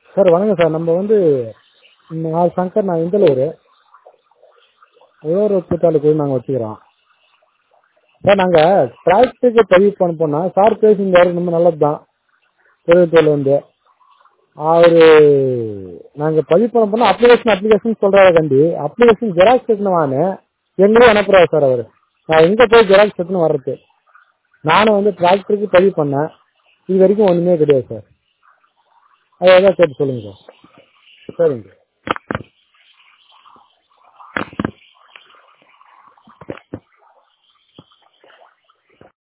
sir வணக்கம் sir நம்ம வந்து நான் சங்கர் நான் இந்தலூர் உழவர் கூட்டாளிக்குழு நாங்கள் வச்சுக்கிறோம் சார் நாங்கள் டிராக்டருக்கு பதிவு பண்ண போனால் சார் பேசியிருந்தாரு ரொம்ப நல்லது தான் தொழில்துறையில் வந்து அவர் நாங்கள் பதிவு பண்ண போனால் அப்ளிகேஷன் அப்ளிகேஷன் சொல்கிறாரு கண்டி அப்ளிகேஷன் ஜெராக்ஸ் எடுத்துன்னு வான்னு எங்களையும் அனுப்புகிறார் சார் அவர் நான் எங்கே போய் ஜெராக்ஸ் எடுத்துன்னு வர்றது நானும் வந்து டிராக்டருக்கு பதிவு பண்ணேன் இது வரைக்கும் ஒன்றுமே கிடையாது சார் அதை எதாவது கேட்டு சொல்லுங்கள் சார் சரிங்க சார்